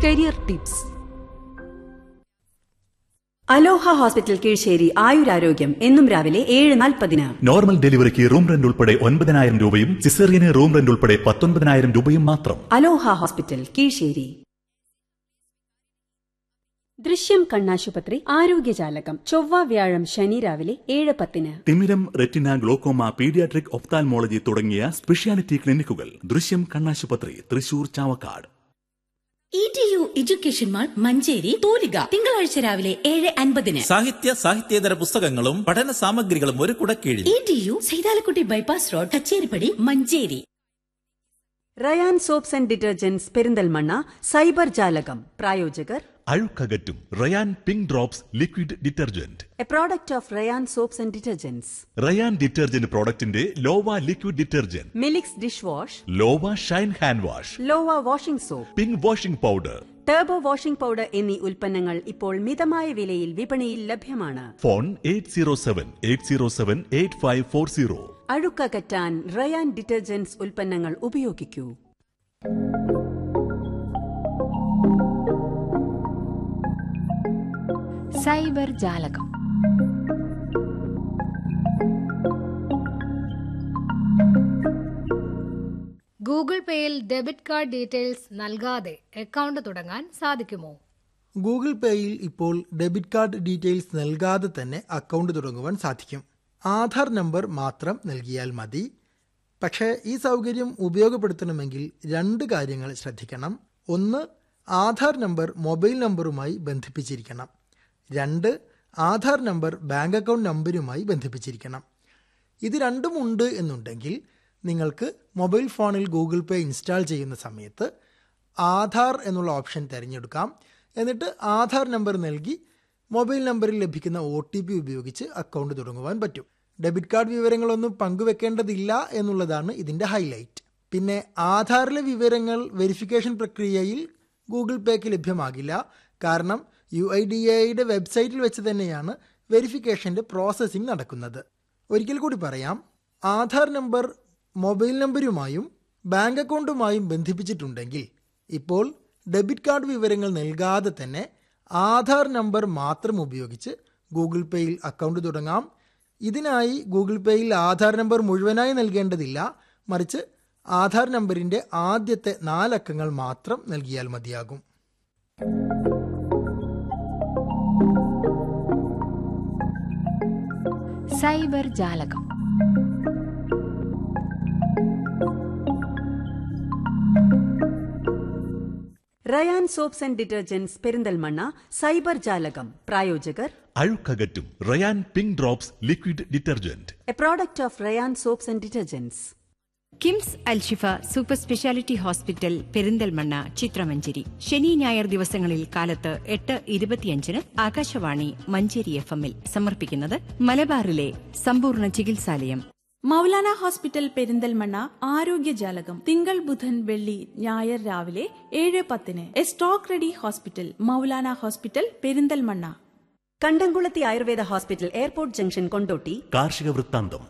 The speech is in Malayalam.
career tips Aloha hospital Kizhissery ആയുരാരോഗ്യം എന്നും രാവിലെ ഏഴ് നാൽപ്പതിന് നോർമൽ ഡെലിവറിക്ക് റൂം റെന്റ് ഉൾപ്പെടെ ഒൻപതിനായിരം രൂപയും സിസേറിയന് റൂം റെന്റ് ഉൾപ്പെടെ പത്തൊൻപതിനായിരം രൂപയും മാത്രം അലോഹ ഹോസ്പിറ്റൽ കീഴ്ശ്ശേരി ദൃശ്യം കണ്ണാശുപത്രി ആരോഗ്യജാലകം ചൊവ്വ വ്യാഴം ശനി രാവിലെ ഏഴ് പത്തിന് തിമിരം റെറ്റിന ഗ്ലോക്കോമ പീഡിയാട്രിക് ഒപ്താൽമോളജി തുടങ്ങിയ സ്പെഷ്യാലിറ്റി ക്ലിനിക്കുകൾ ദൃശ്യം കണ്ണാശുപത്രി Thrissur Chavakkad E T U education mall Manjeri തൂലിക തിങ്കളാഴ്ച രാവിലെ ഏഴ് അൻപതിന് സാഹിത്യ സാഹിത്യേതര പുസ്തകങ്ങളും പഠന സാമഗ്രികളും ഒരു കുടക്കീഴിൽ E T U Saithalakutty bypass road Kacheripadi Manjeri Rayan soaps and detergents Perinthalmanna cyber ജാലകം പ്രായോജകർ അഴുക്കകറ്റും Rayan pink drops liquid detergent a product of Rayan soaps and detergents Rayan detergent പ്രോഡക്റ്റിന്റെ Lova liquid detergent Milix dish wash Lova shine hand wash Lova washing soap pink washing powder turbo washing powder എന്നീ ഉൽപ്പന്നങ്ങൾ ഇപ്പോൾ മിതമായ വിലയിൽ വിപണിയിൽ ലഭ്യമാണ് phone eight zero seven eight zero seven eight five four zero അഴുക്കകറ്റാൻ റയാൻ ഡിറ്റർജന്റ്സ് ഉൽപ്പന്നങ്ങൾ ഉപയോഗിക്കൂ സൈബർ ജാലകം ഗൂഗിൾ പേയിൽ ഡെബിറ്റ് കാർഡ് ഡീറ്റെയിൽസ് നൽകാതെ അക്കൗണ്ട് തുടങ്ങാൻ സാധിക്കുമോ ഗൂഗിൾ പേയിൽ ഇപ്പോൾ ഡെബിറ്റ് കാർഡ് ഡീറ്റെയിൽസ് നൽകാതെ തന്നെ അക്കൗണ്ട് തുടങ്ങുവാൻ സാധിക്കും ആധാർ നമ്പർ മാത്രം നൽകിയാൽ മതി പക്ഷേ ഈ സൗകര്യം ഉപയോഗപ്പെടുത്തണമെങ്കിൽ രണ്ട് കാര്യങ്ങൾ ശ്രദ്ധിക്കണം ഒന്ന് ആധാർ നമ്പർ മൊബൈൽ നമ്പറുമായി ബന്ധിപ്പിച്ചിരിക്കണം രണ്ട് ആധാർ നമ്പർ ബാങ്ക് അക്കൗണ്ട് നമ്പരുമായി ബന്ധിപ്പിച്ചിരിക്കണം ഇത് രണ്ടും ഉണ്ട് എന്നുണ്ടെങ്കിൽ നിങ്ങൾക്ക് മൊബൈൽ ഫോണിൽ ഗൂഗിൾ പേ ഇൻസ്റ്റാൾ ചെയ്യുന്ന സമയത്ത് ആധാർ എന്നുള്ള ഓപ്ഷൻ തിരഞ്ഞെടുക്കാം എന്നിട്ട് ആധാർ നമ്പർ നൽകി മൊബൈൽ നമ്പറിൽ ലഭിക്കുന്ന ഒ ടി പി ഉപയോഗിച്ച് അക്കൗണ്ട് തുടങ്ങുവാൻ പറ്റും ഡെബിറ്റ് കാർഡ് വിവരങ്ങളൊന്നും പങ്കുവെക്കേണ്ടതില്ല എന്നുള്ളതാണ് ഇതിൻ്റെ ഹൈലൈറ്റ് പിന്നെ ആധാറിലെ വിവരങ്ങൾ വെരിഫിക്കേഷൻ പ്രക്രിയയിൽ ഗൂഗിൾ പേക്ക് ലഭ്യമാകില്ല കാരണം യു ഐ ഡി എയുടെ വെബ്സൈറ്റിൽ വെച്ച് തന്നെയാണ് വെരിഫിക്കേഷൻ്റെ പ്രോസസ്സിംഗ് നടക്കുന്നത് ഒരിക്കൽ കൂടി പറയാം ആധാർ നമ്പർ മൊബൈൽ നമ്പരുമായും ബാങ്ക് അക്കൗണ്ടുമായും ബന്ധിപ്പിച്ചിട്ടുണ്ടെങ്കിൽ ഇപ്പോൾ ഡെബിറ്റ് കാർഡ് വിവരങ്ങൾ നൽകാതെ തന്നെ ആധാർ നമ്പർ മാത്രം ഉപയോഗിച്ച് ഗൂഗിൾ പേയിൽ അക്കൗണ്ട് തുടങ്ങാം ഇതിനായി ഗൂഗിൾ പേയിൽ ആധാർ നമ്പർ മുഴുവനായി നൽകേണ്ടതില്ല മറിച്ച് ആധാർ നമ്പറിൻ്റെ ആദ്യത്തെ നാലക്കങ്ങൾ മാത്രം നൽകിയാൽ മതിയാകും സൈബർ ജാലകം Rayan soaps and detergents Perinthalmanna cyber ജാലകം പ്രായോജകർ അഴുക്കകറ്റും Rayan pink drops liquid detergent a product of Rayan soaps and detergents KIMS Alshifa super speciality hospital Perinthalmanna ചിത്രമഞ്ചേരി ശനി ഞായർ ദിവസങ്ങളിൽ കാലത്ത് എട്ട് ഇരുപത്തിയഞ്ചിന് ആകാശവാണി മഞ്ചേരി എഫ് എമ്മിൽ സമർപ്പിക്കുന്നത് മലബാറിലെ സമ്പൂർണ്ണ ചികിത്സാലയം മൗലാന ഹോസ്പിറ്റൽ പെരിന്തൽമണ്ണ ആരോഗ്യജാലകം തിങ്കൾ ബുധൻ വെള്ളി ഞായർ രാവിലെ ഏഴ് പത്തിന് a stroke ready hospital Moulana hospital Perinthalmanna കണ്ടംകുളത്തി Ayurveda hospital airport junction Kondotty കാർഷിക വൃത്താന്തം